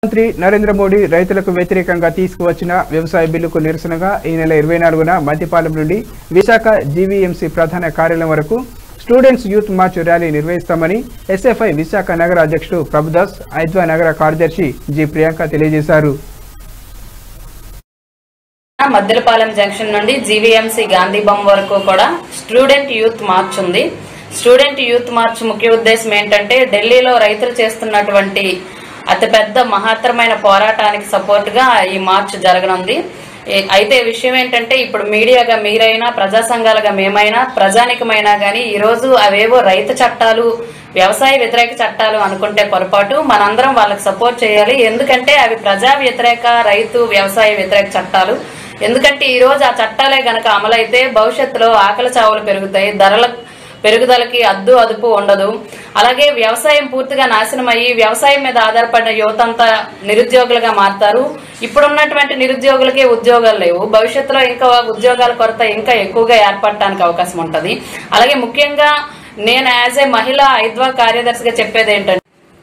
మంత్రి నరేంద్ర మోడీ రైతులకు వ్యతిరేకంగా తీసుకువచ్చిన వ్యవసాయ బిల్లుకు నిరసనగా ఈ నెల ఇరవై నాలుగున మధ్యపాలెం నుండి విశాఖ జీవీఎంసీ ప్రధాన కార్యాలయం వరకు స్టూడెంట్స్ యూత్ మార్చ్ ర్యాలీ నిర్వహిస్తామని ఎస్ఎఫ్ఐ విశాఖ నగర అధ్యక్షుడు ప్రభుదాస్ ఐద్వా నగర కార్యదర్శి జి ప్రియాంక తెలియజేశారు మద్దెలపాలెం జంక్షన్ నుండి జీవీఎంసీ గాంధీ బొమ్మ వరకు కూడా స్టూడెంట్ యూత్ మార్చ్ ఉంది స్టూడెంట్ యూత్ మార్చ్ ముఖ్య ఉద్దేశం ఏంటంటే ఢిల్లీలో రైతులు చేస్తున్నటువంటి అతిపెద్ద మహత్తరమైన పోరాటానికి సపోర్ట్ గా ఈ మార్చ్ జరగనుంది ఏ- అయితే విషయం ఏంటంటే ఇప్పుడు మీడియాగా మీరైనా ప్రజా సంఘాలుగా మేమైనా ప్రజానికమైనా గానీ ఈ రోజు అవేవో రైతు చట్టాలు వ్యవసాయ వ్యతిరేక చట్టాలు అనుకుంటే పొరపాటు మనందరం వాళ్ళకి సపోర్ట్ చేయాలి ఎందుకంటే అవి ప్రజా వ్యతిరేక రైతు వ్యవసాయ వ్యతిరేక చట్టాలు ఎందుకంటే ఈ రోజు ఆ చట్టాలే గనక అమలైతే భవిష్యత్తులో ఆకలి చావులు పెరుగుతాయి ధరల పెరుగుదలకి అద్దు అదుపు ఉండదు అలాగే వ్యవసాయం పూర్తిగా నాశనం అయ్యి వ్యవసాయం మీద ఆధారపడిన యువత అంతా నిరుద్యోగులుగా మారుతారు ఇప్పుడున్నటువంటి నిరుద్యోగులకే ఉద్యోగాలు లేవు భవిష్యత్తులో ఇంకా ఉద్యోగాల కొరత ఇంకా ఎక్కువగా ఏర్పడటానికి అవకాశం ఉంటది అలాగే ముఖ్యంగా నేను యాజ్ ఏ మహిళ ఐద్వా కార్యదర్శిగా చెప్పేది ఏంటంటే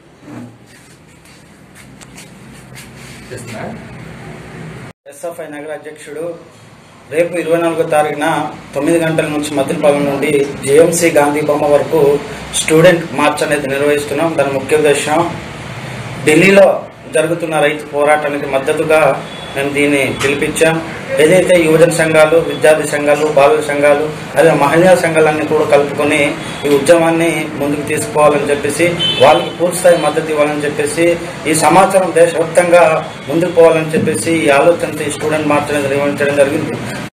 ఎస్ఎఫ్ఐ నగర అధ్యక్షుడు రేపు ఇరవై నాలుగో తారీఖున తొమ్మిది గంటల నుంచి మద్దిలపాలెం నుండి జేఎంసీ గాంధీ బొమ్మ వరకు స్టూడెంట్ మార్చ్ అనేది నిర్వహిస్తున్నాం దాని ముఖ్య ఉద్దేశం ఢిల్లీలో జరుగుతున్న రైతు పోరాటానికి మద్దతుగా మేము దీన్ని పిలిపించాం ఏదైతే యువజన సంఘాలు విద్యార్థి సంఘాలు బాలుల సంఘాలు అదే మహిళా సంఘాలన్నీ కూడా కలుపుకొని ఈ ఉద్యమాన్ని ముందుకు తీసుకోవాలని చెప్పేసి వాళ్ళకి పూర్తిస్థాయి మద్దతు ఇవ్వాలని చెప్పేసి ఈ సమాచారం దేశవ్యాప్తంగా ముందుకు పోవాలని చెప్పేసి ఈ ఆలోచనతో ఈ స్టూడెంట్ మార్చ్ అనేది నిర్వహించడం జరిగింది